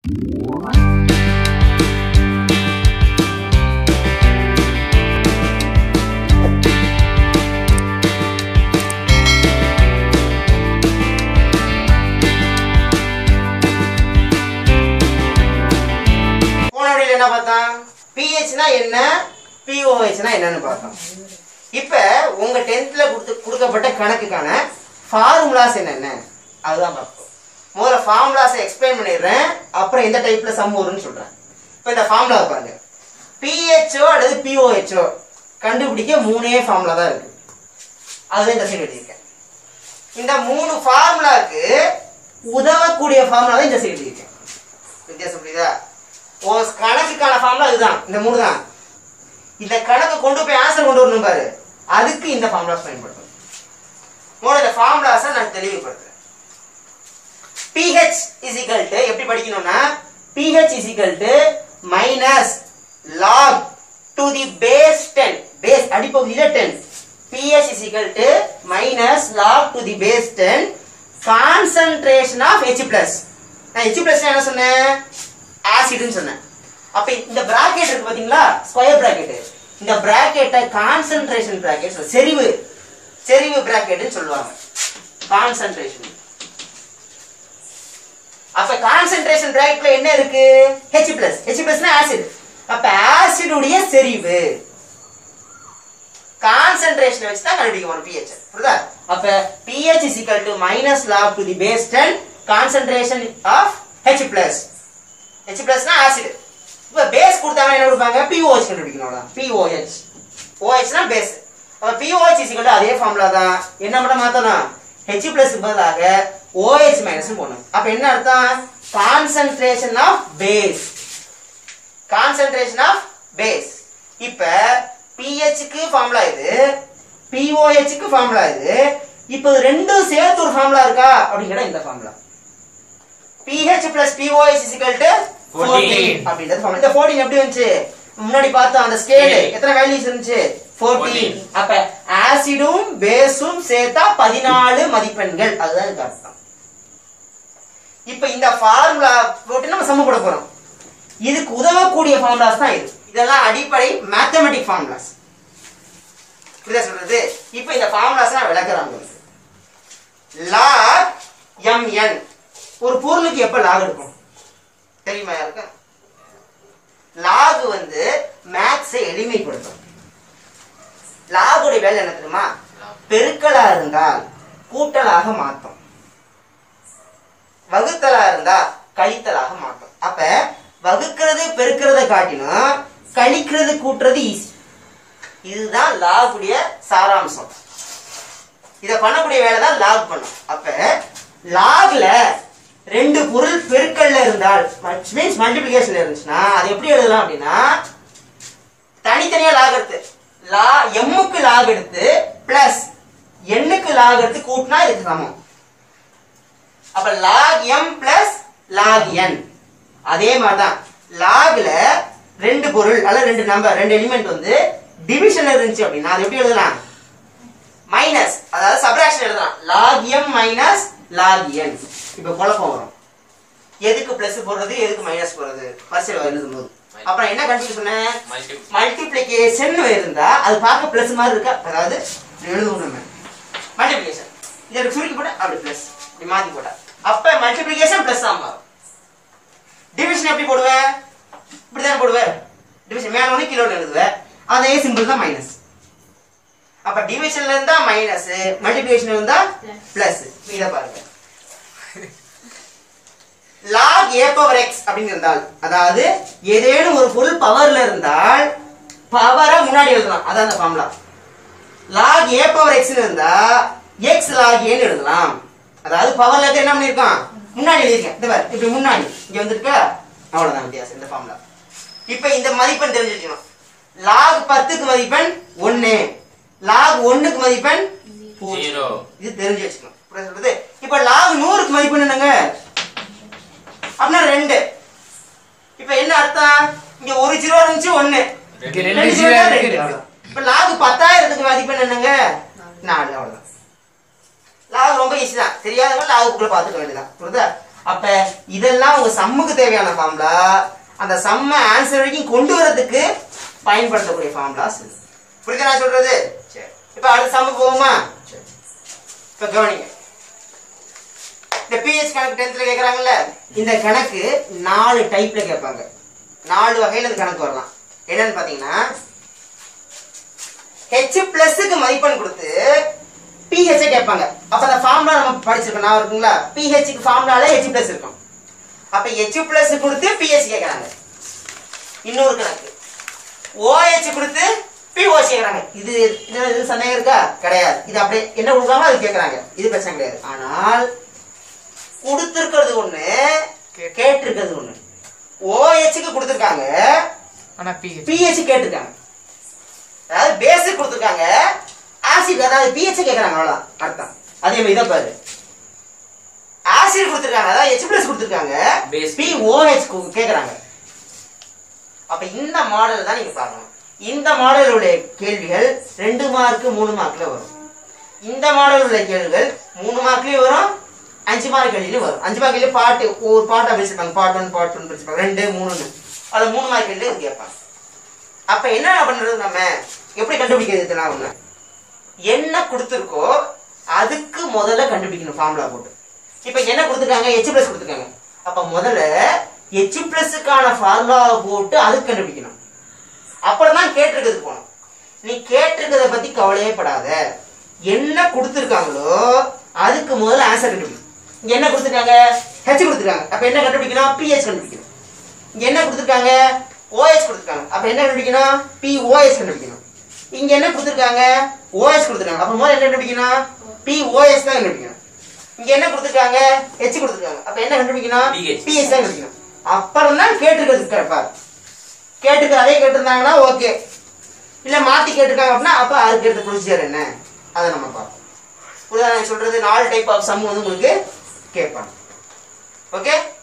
போன வழியில் என்ன பார்த்தோம் பிஹெச்னா என்ன பிஓஹெச்னா என்னன்னு பார்த்தோம் இப்போ உங்க டென்த்தில் கொடுத்து கொடுக்கப்பட்ட கணக்குக்கான ஃபார்முலாஸ் என்னென்ன அதுதான் பார்ப்போம் முதல்ல ஃபார்முலாஸை எக்ஸ்பிளைன் பண்ணிடுறேன் அப்புறம் எந்த டைப்பில் சம் வரும்னு சொல்கிறேன் இப்போ இந்த ஃபார்முலா பாருங்க பிஹெச்ஓ அல்லது பிஓஹெச்ஓ கண்டுபிடிக்க மூணே ஃபார்முலா தான் இருக்கு அதுதான் இந்த சைடு எழுதியிருக்கேன் இந்த மூணு ஃபார்முலாக்கு உதவக்கூடிய ஃபார்முலா தான் இந்த சைடு எழுதியிருக்கேன் வித்தியாசம் புரியுதா ஓ கணக்குக்கான ஃபார்முலா இதுதான் இந்த மூணு தான் இந்த கணக்கு கொண்டு போய் ஆன்சர் கொண்டு வரணும் பாரு அதுக்கு இந்த ஃபார்முலாஸ் பயன்படுத்தணும் மூணு இந்த ஃபார்முலாஸை நான் தெளிவுபடுத்துறேன் pH is equal to எப்படி படிக்கணும்னா pH is equal to minus log to the base 10 base அடிப்பகுதியில 10 pH is equal to minus log to the base 10 concentration of H plus நான் H plus என்ன சொன்னேன் ஆசிட்னு சொன்னேன் அப்ப இந்த பிராக்கெட் இருக்கு பாத்தீங்களா ஸ்கொயர் பிராக்கெட் இந்த பிராக்கெட்டை கான்சென்ட்ரேஷன் பிராக்கெட் செறிவு செறிவு பிராக்கெட்னு சொல்லுவாங்க கான்சென்ட்ரேஷன் அப்ப கான்சென்ட்ரேஷன் பிராக்கெட்ல என்ன இருக்கு H பிளஸ் H பிளஸ்னா ஆசிட் அப்ப ஆசிடுடைய செறிவு கான்சென்ட்ரேஷன் வச்சு தான் கண்டுபிடிக்க போறோம் pH புரியுதா அப்ப pH is equal to minus log to the base 10 concentration of H plus H பிளஸ்னா ஆசிட் இப்ப பேஸ் கொடுத்தாங்க என்ன கொடுப்பாங்க POH கண்டுபிடிக்கணும் அவ்வளவுதான் POH OH னா பேஸ் அப்ப POH is equal to அதே ஃபார்முலா தான் என்ன மட்டும் மாத்தணும் H பிளஸ் பதிலாக OH மைனஸ் போடணும் அப்ப என்ன அர்த்தம் concentration of base concentration of base இப்ப pH க்கு ஃபார்முலா இது POH க்கு ஃபார்முலா இது இப்போ இது ரெண்டும் சேர்த்து ஒரு ஃபார்முலா இருக்கா அப்படிங்கிற இந்த formula pH plus POH is equal to 14 அப்படின்றது ஃபார்முலா இந்த 14 எப்படி வந்துச்சு முன்னாடி பார்த்தோம் அந்த ஸ்கேல் எத்தனை வேல்யூஸ் இருந்துச்சு 14 அப்ப ஆசிடும் பேஸும் சேர்த்தா 14 மதிப்பெண்கள் அதுதான் இதுக்கு அர்த்தம் இப்போ இந்த ஃபார்முலா போட்டு நம்ம சம போட போறோம் இதுக்கு உதவக்கூடிய ஃபார்முலாஸ் தான் இது இதெல்லாம் அடிப்படை மேத்தமெட்டிக் ஃபார்முலாஸ் புரியுதா சொல்றது இப்போ இந்த ஃபார்முலாஸ் நான் விளக்குறேன் உங்களுக்கு லாக் mn ஒரு பொருளுக்கு எப்ப லாக் இருக்கும் தெரியுமா யாருக்கு லாக் வந்து மேக்ஸை எளிமைப்படுத்தும் லாகுடைய வேலை என்ன தெரியுமா பெருக்கலா இருந்தால் கூட்டலாக மாற்றும் வகுத்தலா இருந்தா கழித்தலாக மாற்றும் அப்ப வகுக்கிறது பெருக்கிறத காட்டிலும் கழிக்கிறது கூட்டுறது ஈஸி இதுதான் லாகுடைய சாராம்சம் இதை பண்ணக்கூடிய வேலை தான் லாக் பண்ணும் அப்ப லாக்ல ரெண்டு பொருள் பெருக்கல்ல இருந்தால் மீன்ஸ் மல்டிபிளிகேஷன் இருந்துச்சுன்னா அது எப்படி எழுதலாம் அப்படின்னா தனித்தனியா லாக் எடுத்து லா எம்முக்கு லாக் எடுத்து பிளஸ் எண்ணுக்கு லாக் எடுத்து கூட்டினா இதுக்கு சமம் அப்ப log M plus log N அதே மாதிரிதான் லாக்ல ரெண்டு பொருள் அல்லது ரெண்டு நம்பர் ரெண்டு எலிமெண்ட் வந்து டிவிஷன் இருந்துச்சு அப்படின்னா அது எப்படி எழுதலாம் மைனஸ் அதாவது சப்ராக்ஷன் எழுதலாம் log M minus log N இப்போ குழப்பம் வரும் எதுக்கு பிளஸ் போடுறது எதுக்கு மைனஸ் போடுறது பரிசையில் எழுதும்போது அப்புறம் என்ன கண்டுபிடிச்சு சொன்னேன் மல்டிப்ளிகேஷன் இருந்தா அது பார்க்க பிளஸ் மாதிரி இருக்கா அதாவது எழுதுவோம் நம்ம மல்டிப்ளிகேஷன் இதற்கு சுருக்கி போட்டா அப்படி பிளஸ் இப்படி மாத்தி போட்டா அப்ப மல்டிப்ளிகேஷன் பிளஸ் தான் மாறும் டிவிஷன் எப்படி போடுவேன் இப்படிதான் போடுவேன் டிவிஷன் மேல ஒன்று கீழே எழுதுவேன் அதே சிம்பிள் தான் மைனஸ் அப்ப டிவிஷன்ல இருந்தா மைனஸ் மல்டிப்ளிகேஷன் இருந்தா பிளஸ் இத பாருங்க log a பவர் x அப்படின்னு இருந்தால் அதாவது ஏதேனும் ஒரு பொருள் பவர்ல இருந்தால் பவரை முன்னாடி எழுதலாம் அதான் அந்த formula log a power x இருந்தா x log a ன்னு எழுதலாம் அதாவது பவர்ல இருக்க என்ன பண்ணிருக்கான் முன்னாடி எழுதிருக்கேன் இந்த பாரு இப்படி முன்னாடி இங்க வந்திருக்கா அவ்வளவுதான் வித்தியாசம் இந்த ஃபார்முலா இப்போ இந்த மதிப்பெண் தெரிஞ்சு வச்சுக்கணும் log பத்துக்கு மதிப்பெண் ஒன்னு log ஒண்ணுக்கு மதிப்பெண் பூஜ்ஜியம். Zero. இது தெரிஞ்சு வச்சுக்கணும் புரியுதா சொல்றது இப்போ log நூறுக்கு மதிப்பெண் என்னங்க அப்படின்னா ரெண்டு இப்போ என்ன அர்த்தம் இங்க ஒரு ஜீரோ இருந்துச்சு ஒண்ணு ரெண்டு. ரெண்டு ரெண்டு zero zero இருக்கு. ரெண்டு. அவ்வளவுதான். இப்ப லாக் பத்தாயிரத்துக்கு மதிப்பெண் என்னங்க நாலு அவ்வளவுதான் லாக் ரொம்ப ஈஸி தான் தெரியாதவங்க லாகுக்குள்ள பார்த்துக்க வேண்டியதான் புரியுதா அப்ப இதெல்லாம் உங்க சம்முக்கு தேவையான ஃபார்முலா அந்த சம்ம ஆன்சர் வரைக்கும் கொண்டு வரதுக்கு பயன்படுத்தக்கூடிய ஃபார்முலாஸ் இது புரியுதா நான் சொல்றது சரி இப்ப அடுத்த சம்முக்கு போவோமா சரி இப்ப கவனிங்க இந்த பிஹெச் கணக்கு டென்த்ல கேக்குறாங்கல்ல இந்த கணக்கு நாலு டைப்ல கேட்பாங்க நாலு வகையில இந்த கணக்கு வரலாம் என்னன்னு பாத்தீங்கன்னா ஹெச் பிளஸ்க்கு மதிப்பெண் கொடுத்து பிஹெச் கேட்பாங்க அப்ப அந்த ஃபார்முலா நம்ம படிச்சிருக்கோம் நான் இருக்குங்களா பிஹெச்க்கு ஃபார்முலால ஹெச் பிளஸ் இருக்கும் அப்ப ஹெச் பிளஸ் கொடுத்து பிஹெச் கேட்கறாங்க இன்னொரு கணக்கு ஓஹெச் கொடுத்து பிஓசி கேட்கறாங்க இது இது இது சந்தேகம் இருக்கா கிடையாது இது அப்படியே என்ன கொடுக்காமோ அது கேட்கறாங்க இது பிரச்சனை கிடையாது ஆனால் கொடுத்திருக்கிறது ஒண்ணு கேட்டிருக்கிறது ஒண்ணு ஓஹெச்க்கு கொடுத்திருக்காங்க ஆனா பிஹெச் பிஹெச் கேட்டிருக்காங்க அதாவது பேசிக் கொடுத்திருக்காங்க ஆசிட் அதாவது பிஹெச் கேக்குறாங்க அவ்வளவுதான் அர்த்தம் அதே மாதிரி தான் பாரு ஆசிட் கொடுத்திருக்காங்க அதாவது H பிளஸ் கொடுத்திருக்காங்க Base. பி ஓஹெச் கேக்குறாங்க அப்ப இந்த மாடல் தான் நீங்க பார்க்கணும் இந்த மாடல் உள்ள கேள்விகள் ரெண்டு மார்க் மூணு மார்க்ல வரும் இந்த மாடல் உள்ள கேள்விகள் மூணு மார்க்லயும் வரும் அஞ்சு மார்க் கேள்வியிலும் வரும் அஞ்சு மார்க் கேள்வி பாட்டு ஒரு பாட்டா பிரிச்சிருப்பாங்க பார்ட் ஒன் பார்ட் ஒன் பிரிச்சிருப்பாங்க ரெண்டு மூணுன்னு அதுல மூணு மார்க் கேள்வி இது கேட்பாங்க அப்ப என்ன பண்றது நம்ம எப்படி கண்டுபிடிக்கிறது இதெல்லாம் ஒண்ணு என்ன கொடுத்துருக்கோ அதுக்கு முதல்ல கண்டுபிடிக்கணும் ஃபார்முலா போட்டு இப்ப என்ன கொடுத்துருக்காங்க ஹெச் பிளஸ் கொடுத்துருக்காங்க அப்ப முதல்ல ஹெச் பிளஸ்க்கான ஃபார்முலாவை போட்டு அதுக்கு கண்டுபிடிக்கணும் அப்புறம் தான் கேட்டிருக்கிறதுக்கு போகணும் நீ கேட்டிருக்கிறத பத்தி கவலையே படாத என்ன கொடுத்துருக்காங்களோ அதுக்கு முதல்ல ஆன்சர் கண்டுபிடிக்கணும் இங்க என்ன கொடுத்துருக்காங்க ஹெச் கொடுத்துருக்காங்க அப்ப என்ன கண்டுபிடிக்கணும் பிஹெச் கண்டுபிடிக்கணும் இங்க என்ன கொடுத்துருக்காங்க ஓஎஸ் கொடுத்துருக்காங்க அப்ப என்ன கண்டுபிடிக்கணும் பிஓஎஸ் கண்டுபிடிக்கணும் இங்க என்ன கொடுத்துருக்காங்க ஓஎஸ் கொடுத்துருக்காங்க அப்ப முதல்ல என்ன கண்டுபிடிக்கணும் பிஓஎஸ் தான் கண்டுபிடிக்கணும் இங்க என்ன கொடுத்துருக்காங்க ஹெச் கொடுத்துருக்காங்க அப்ப என்ன கண்டுபிடிக்கணும் PH. பிஹெச் தான் கண்டுபிடிக்கணும் அப்புறம் தான் கேட்டிருக்கிறது கிடைப்பாரு கேட்டுக்க அதே கேட்டிருந்தாங்கன்னா ஓகே இல்ல மாத்தி கேட்டிருக்காங்க அப்படின்னா அப்ப அதுக்கு எடுத்த ப்ரொசீஜர் என்ன அதை நம்ம பார்ப்போம் புரியுதா நான் சொல்றது நாலு டைப் ஆஃப் சம் வந்து உங்களுக்கு கேட்பாங்க ஓகே